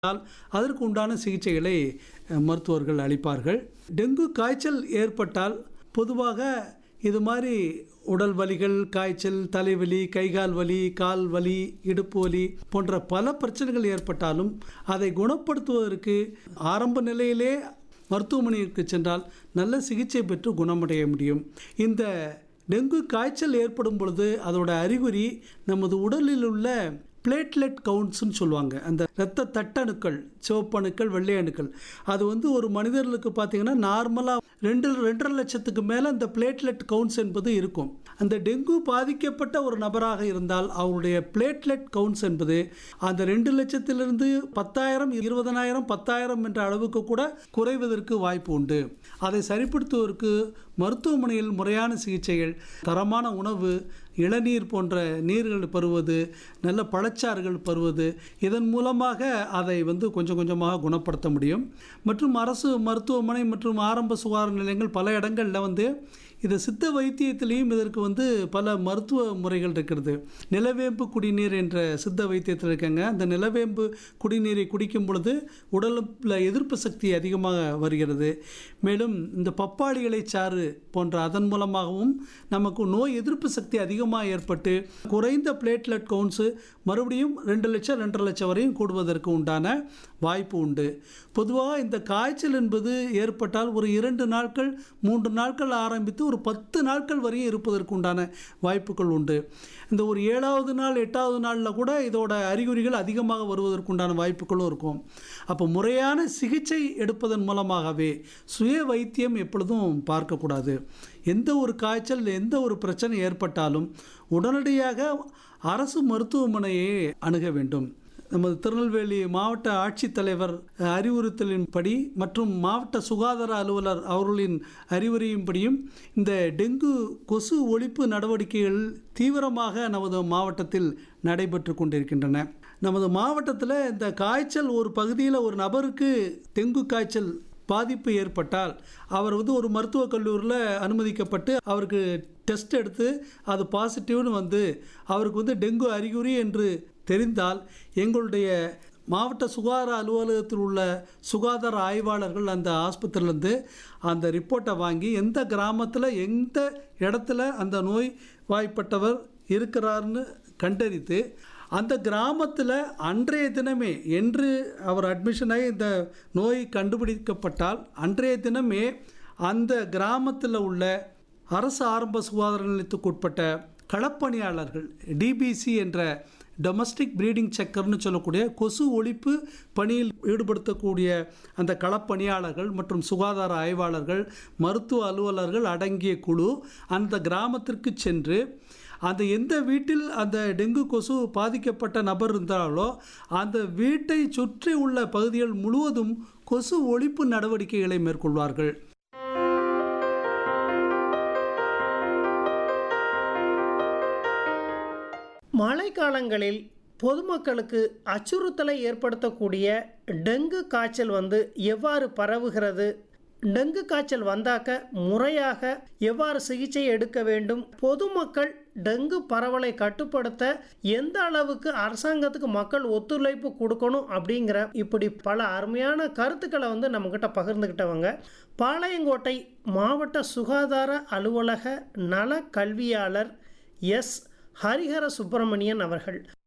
அதற்கு உண்டான சிகிச்சைகளை அஹ், மருத்துவர்கள் அளிப்பார்கள் டெங்கு காய்ச்சல் ஏற்பட்டால் பொதுவாக இது மாதிரி உடல் வலிகள் காய்ச்சல் தலைவலி கைகால் வலி கால் வலி இடுப்பு வலி போன்ற பல பிரச்சனைகள் ஏற்பட்டாலும் அதை குணப்படுத்துவதற்கு ஆரம்ப நிலையிலே மருத்துவமனைக்கு சென்றால் நல்ல சிகிச்சை பெற்று குணமடைய முடியும் இந்த டெங்கு காய்ச்சல் ஏற்படும் பொழுது அதோட அறிகுறி நமது உடலில் உள்ள பிளேட்லெட் கவுண்ட்ஸ்னு சொல்லுவாங்க அந்த இரத்த தட்டணுக்கள் சிவப்பணுக்கள் வெள்ளை அணுக்கள் அது வந்து ஒரு மனிதர்களுக்கு பார்த்தீங்கன்னா நார்மலாக ரெண்டு ரெண்டரை லட்சத்துக்கு மேலே அந்த பிளேட்லெட் கவுண்ட்ஸ் என்பது இருக்கும் அந்த டெங்கு பாதிக்கப்பட்ட ஒரு நபராக இருந்தால் அவருடைய பிளேட்லெட் கவுண்ட்ஸ் என்பது அந்த ரெண்டு லட்சத்திலிருந்து பத்தாயிரம் இருபதனாயிரம் பத்தாயிரம் என்ற அளவுக்கு கூட குறைவதற்கு வாய்ப்பு உண்டு அதை சரிப்படுத்துவதற்கு மருத்துவமனையில் முறையான சிகிச்சைகள் தரமான உணவு இளநீர் போன்ற நீர்கள் பருவது நல்ல பழச்சாறுகள் பருவது இதன் மூலமாக அதை வந்து கொஞ்சம் கொஞ்சமாக குணப்படுத்த முடியும் மற்றும் அரசு மருத்துவமனை மற்றும் ஆரம்ப சுகாதார நிலையங்கள் பல இடங்களில் வந்து இது சித்த வைத்தியத்திலையும் இதற்கு வந்து பல மருத்துவ முறைகள் இருக்கிறது நிலவேம்பு குடிநீர் என்ற சித்த வைத்தியத்தில் இருக்காங்க அந்த நிலவேம்பு குடிநீரை குடிக்கும் பொழுது உடலில் எதிர்ப்பு சக்தி அதிகமாக வருகிறது மேலும் இந்த பப்பாளி இலை சாறு போன்ற அதன் மூலமாகவும் நமக்கு நோய் எதிர்ப்பு சக்தி அதிகமாக ஏற்பட்டு குறைந்த பிளேட்லெட் கவுண்ட்ஸு மறுபடியும் ரெண்டு லட்சம் ரெண்டரை லட்சம் வரையும் கூடுவதற்கு உண்டான வாய்ப்பு உண்டு பொதுவாக இந்த காய்ச்சல் என்பது ஏற்பட்டால் ஒரு இரண்டு நாட்கள் மூன்று நாட்கள் ஆரம்பித்து ஒரு பத்து நாட்கள் வரையும் இருப்பதற்கு உண்டான வாய்ப்புகள் உண்டு இந்த ஒரு ஏழாவது நாள் எட்டாவது நாளில் கூட இதோட அறிகுறிகள் அதிகமாக வருவதற்கு உண்டான வாய்ப்புகளும் இருக்கும் அப்போ முறையான சிகிச்சை எடுப்பதன் மூலமாகவே சுய வைத்தியம் எப்பொழுதும் பார்க்கக்கூடாது எந்த ஒரு காய்ச்சல் எந்த ஒரு பிரச்சனை ஏற்பட்டாலும் உடனடியாக அரசு மருத்துவமனையை அணுக வேண்டும் நமது திருநெல்வேலி மாவட்ட ஆட்சித்தலைவர் அறிவுறுத்தலின்படி மற்றும் மாவட்ட சுகாதார அலுவலர் அவர்களின் அறிவுரையின்படியும் இந்த டெங்கு கொசு ஒழிப்பு நடவடிக்கைகள் தீவிரமாக நமது மாவட்டத்தில் நடைபெற்று கொண்டிருக்கின்றன நமது மாவட்டத்தில் இந்த காய்ச்சல் ஒரு பகுதியில் ஒரு நபருக்கு டெங்கு காய்ச்சல் பாதிப்பு ஏற்பட்டால் அவர் வந்து ஒரு மருத்துவக் கல்லூரியில் அனுமதிக்கப்பட்டு அவருக்கு டெஸ்ட் எடுத்து அது பாசிட்டிவ்னு வந்து அவருக்கு வந்து டெங்கு அறிகுறி என்று தெரிந்தால் எங்களுடைய மாவட்ட சுகாதார அலுவலகத்தில் உள்ள சுகாதார ஆய்வாளர்கள் அந்த ஆஸ்பத்திரியிலேருந்து அந்த ரிப்போர்ட்டை வாங்கி எந்த கிராமத்தில் எந்த இடத்துல அந்த நோய் வாய்ப்பட்டவர் இருக்கிறார்னு கண்டறித்து அந்த கிராமத்தில் அன்றைய தினமே என்று அவர் அட்மிஷன் ஆகி இந்த நோய் கண்டுபிடிக்கப்பட்டால் அன்றைய தினமே அந்த கிராமத்தில் உள்ள அரசு ஆரம்ப சுகாதார நிலையத்துக்கு உட்பட்ட களப்பணியாளர்கள் டிபிசி என்ற டொமஸ்டிக் ப்ரீடிங் செக்கர்னு சொல்லக்கூடிய கொசு ஒழிப்பு பணியில் ஈடுபடுத்தக்கூடிய அந்த களப்பணியாளர்கள் மற்றும் சுகாதார ஆய்வாளர்கள் மருத்துவ அலுவலர்கள் அடங்கிய குழு அந்த கிராமத்திற்கு சென்று அந்த எந்த வீட்டில் அந்த டெங்கு கொசு பாதிக்கப்பட்ட நபர் இருந்தாலோ அந்த வீட்டை சுற்றி உள்ள பகுதிகள் முழுவதும் கொசு ஒழிப்பு நடவடிக்கைகளை மேற்கொள்வார்கள் மழைக்காலங்களில் பொதுமக்களுக்கு அச்சுறுத்தலை ஏற்படுத்தக்கூடிய டெங்கு காய்ச்சல் வந்து எவ்வாறு பரவுகிறது டெங்கு காய்ச்சல் வந்தாக்க முறையாக எவ்வாறு சிகிச்சை எடுக்க வேண்டும் பொதுமக்கள் டெங்கு பரவலை கட்டுப்படுத்த எந்த அளவுக்கு அரசாங்கத்துக்கு மக்கள் ஒத்துழைப்பு கொடுக்கணும் அப்படிங்கிற இப்படி பல அருமையான கருத்துக்களை வந்து நம்மக்கிட்ட பகிர்ந்துக்கிட்டவங்க பாளையங்கோட்டை மாவட்ட சுகாதார அலுவலக நல கல்வியாளர் எஸ் ஹரிஹர சுப்பிரமணியன் அவர்கள்